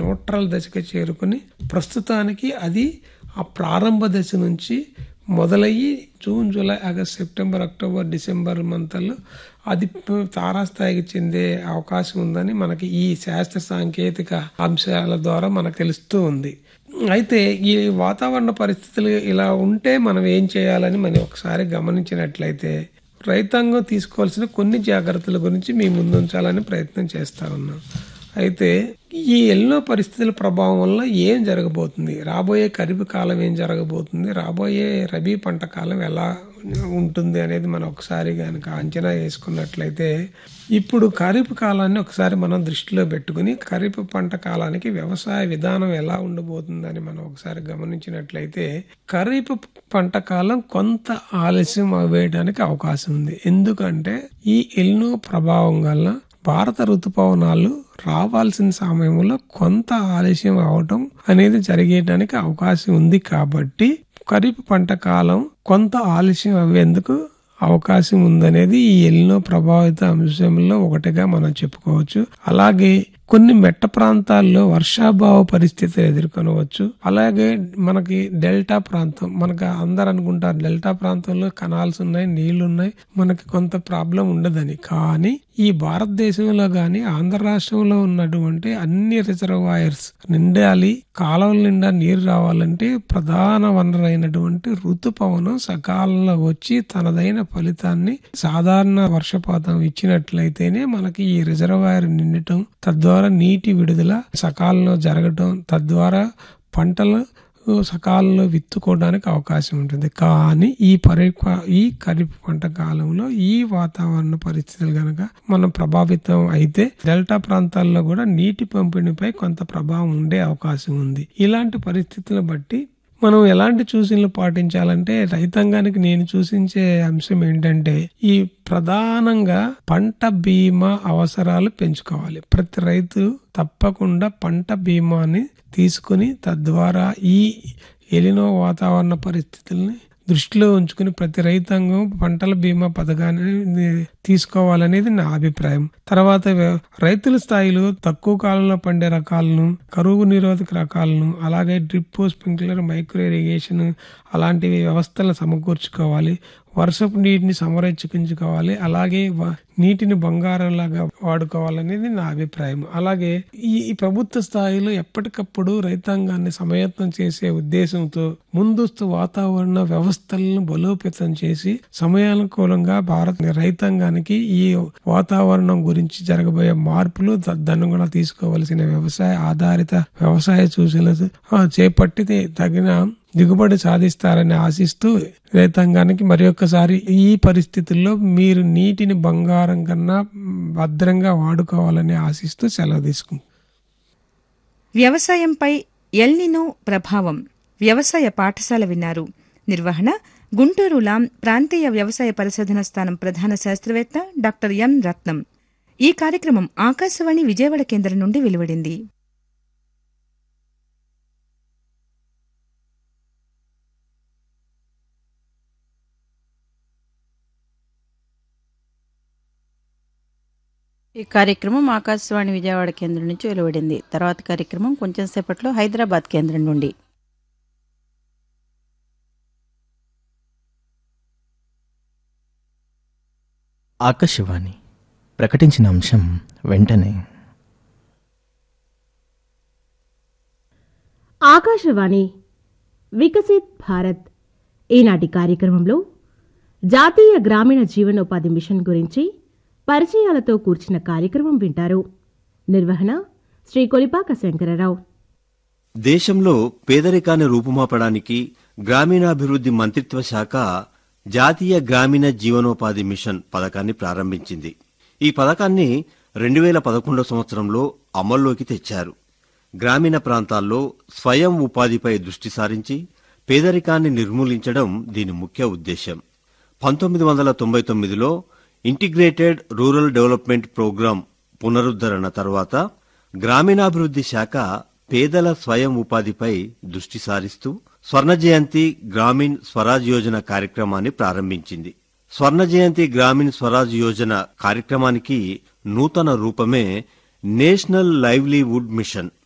neutral దశకి చేరుకుని ప్రస్తుతానికి అది ఆ ప్రారంభ దశ నుంచి మొదలయ్యి June July August September October December మంత్లో అది ప- తారాస్థాయికి చెందే అవకాశం ఉందని మనకి ఈ శాస్త్ర సాంకేతిక అంశాల ద్వారా మనకు తెలుస్తూ ఉంది అయితే ఈ వాతావరణ పరిస్థితులు ఇలా ఉంటే మనం ఏం చేయాలని మనం ఒకసారి గమనించినట్లయితే రైతాంగం తీసుకోవాల్సిన కొన్ని జాగ్రత్తల గురించి మీ ముందుంచాలని ప్రయత్నం చేస్తా ఉన్నాం అయితే ఈ ఎన్నో పరిస్థితుల ప్రభావం వల్ల ఏం జరగబోతుంది రాబోయే ఖరీఫ్ కాలం ఏం జరగబోతుంది రాబోయే రబీ పంట కాలం ఎలా ఉంటుంది అనేది మనం ఒకసారి కనుక అంచనా వేసుకున్నట్లయితే ఇప్పుడు ఖరీఫ్ కాలాన్ని ఒకసారి మనం దృష్టిలో పెట్టుకుని ఖరీఫ్ పంట కాలానికి వ్యవసాయ విధానం ఎలా ఉండబోతుందని మనం ఒకసారి గమనించినట్లయితే ఖరీఫ్ పంట కాలం కొంత ఆలస్యం అవ్వేయడానికి అవకాశం ఉంది ఎందుకంటే ఈ ఎల్నో ప్రభావం వల్ల భారత ఋతుపవనాలు రావాల్సిన సమయంలో కొంత ఆలస్యం అవటం అనేది జరిగేయడానికి అవకాశం ఉంది కాబట్టి ఖరీఫ్ పంట కాలం కొంత ఆలస్యం అయ్యేందుకు అవకాశం ఉందనేది ఈ ఎల్నో ప్రభావిత అంశంలో ఒకటిగా మనం చెప్పుకోవచ్చు అలాగే కొన్ని మెట్ట ప్రాంతాల్లో వర్షాభావ పరిస్థితులు ఎదుర్కొనవచ్చు అలాగే మనకి డెల్టా ప్రాంతం మనకు అందరు అనుకుంటారు డెల్టా ప్రాంతంలో కనాల్స్ ఉన్నాయి నీళ్లు ఉన్నాయి మనకి కొంత ప్రాబ్లం ఉండదని కానీ ఈ భారతదేశంలో గాని ఆంధ్ర రాష్ట్రంలో ఉన్నటువంటి అన్ని రిజర్వాయర్స్ నిండాలి కాలువల నిండా నీరు రావాలంటే ప్రధాన వనరైనటువంటి ఋతుపవనం సకాలంలో వచ్చి తనదైన ఫలితాన్ని సాధారణ వర్షపాతం ఇచ్చినట్లయితేనే మనకి ఈ రిజర్వాయర్ నిండటం తద్వారా నీటి విడుదల సకాలంలో జరగటం తద్వారా పంటలు సకాలంలో విత్తుకోవడానికి అవకాశం ఉంటుంది కానీ ఈ పరి ఈ ఖరీఫ్ పంట కాలంలో ఈ వాతావరణ పరిస్థితులు గనక మనం ప్రభావితం అయితే డెల్టా ప్రాంతాల్లో కూడా నీటి పంపిణీపై కొంత ప్రభావం ఉండే అవకాశం ఉంది ఇలాంటి పరిస్థితులను బట్టి మనం ఎలాంటి సూచనలు పాటించాలంటే రైతాంగానికి నేను సూచించే అంశం ఏంటంటే ఈ ప్రధానంగా పంట బీమా అవసరాలు పెంచుకోవాలి ప్రతి రైతు తప్పకుండా పంట బీమాని తీసుకుని తద్వారా ఈ ఎలినో వాతావరణ పరిస్థితుల్ని దృష్టిలో ఉంచుకుని ప్రతి రైతాంగం పంటల బీమా పథకాన్ని తీసుకోవాలనేది నా అభిప్రాయం తర్వాత వ్య- రైతుల స్థాయిలో తక్కువ కాలంలో పండే రకాలను కరువు నిరోధక రకాలను అలాగే డ్రిప్ స్ప్రింక్లర్ మైక్రో ఇరిగేషన్ అలాంటివి వ్యవస్థలను సమకూర్చుకోవాలి వర్షపు నీటిని సంరక్షించుకోవాలి అలాగే వ- నీటిని బంగారంలాగా వాడుకోవాలనేది నా అభిప్రాయం అలాగే ఈ ఈ ప్రభుత్వ స్థాయిలో ఎప్పటికప్పుడు రైతాంగాన్ని సమయత్నం చేసే ఉద్దేశంతో ముందస్తు వాతావరణ వ్యవస్థలను బలోపేతం చేసి సమయానుకూలంగా భారత రైతాంగానికి ఈ వాతావరణం గురించి జరగబోయే మార్పులు తదనుగుణంగా తీసుకోవలసిన వ్యవసాయ ఆధారిత వ్యవసాయ సూచనలు ఆ, చేపట్టి తగిన దిగుబడి సాధిస్తారని ఆశిస్తూ రైతాంగానికి మరి ఒక్కసారి ఈ పరిస్థితుల్లో మీరు నీటిని బంగారం కన్నా భద్రంగా వాడుకోవాలని ఆశిస్తూ సెలవు తీసుకుంటాం వ్యవసాయంపై ఎల్నినో ప్రభావం వ్యవసాయ పాఠశాల విన్నారు నిర్వహణ గుంటూరు లాం ప్రాంతీయ వ్యవసాయ పరిశోధన స్థానం ప్రధాన శాస్త్రవేత్త డాక్టర్ ఎం రత్నం ఈ కార్యక్రమం ఆకాశవాణి విజయవాడ కేంద్రం నుండి వెలువడింది ఈ కార్యక్రమం ఆకాశవాణి విజయవాడ కేంద్రం నుంచి వెలువడింది తర్వాత కార్యక్రమం కొంచెం సేపట్లో హైదరాబాద్ కేంద్రం నుండి ఆకాశవాణి ప్రకటించిన అంశం వెంటనే ఆకాశవాణి వికసిత్ భారత్ ఈనాటి కార్యక్రమంలో జాతీయ గ్రామీణ జీవనోపాధి మిషన్ గురించి పరిచయాలతో కూర్చిన కార్యక్రమం వింటారు నిర్వహణ శ్రీ కొలిపాక శంకరరావు దేశంలో పేదరికాన్ని రూపుమాపడానికి గ్రామీణాభివృద్ధి మంత్రిత్వ శాఖ జాతీయ గ్రామీణ జీవనోపాధి మిషన్ పథకాన్ని ప్రారంభించింది ఈ పథకాన్ని రెండు వేల పదకొండవ సంవత్సరంలో అమల్లోకి తెచ్చారు గ్రామీణ ప్రాంతాల్లో స్వయం ఉపాధిపై దృష్టి సారించి పేదరికాన్ని నిర్మూలించడం దీని ముఖ్య ఉద్దేశం పంతొమ్మిది వందల తొంభై తొమ్మిదిలో ఇంటిగ్రేటెడ్ రూరల్ డెవలప్మెంట్ ప్రోగ్రాం పునరుద్ధరణ తర్వాత గ్రామీణాభివృద్ధి శాఖ పేదల స్వయం ఉపాధిపై దృష్టి సారిస్తూ స్వర్ణ జయంతి గ్రామీణ్ స్వరాజ్ యోజన కార్యక్రమాన్ని ప్రారంభించింది స్వర్ణ జయంతి గ్రామీణ్ స్వరాజ్ యోజన కార్యక్రమానికి నూతన రూపమే నేషనల్ లైవ్లీవుడ్ మిషన్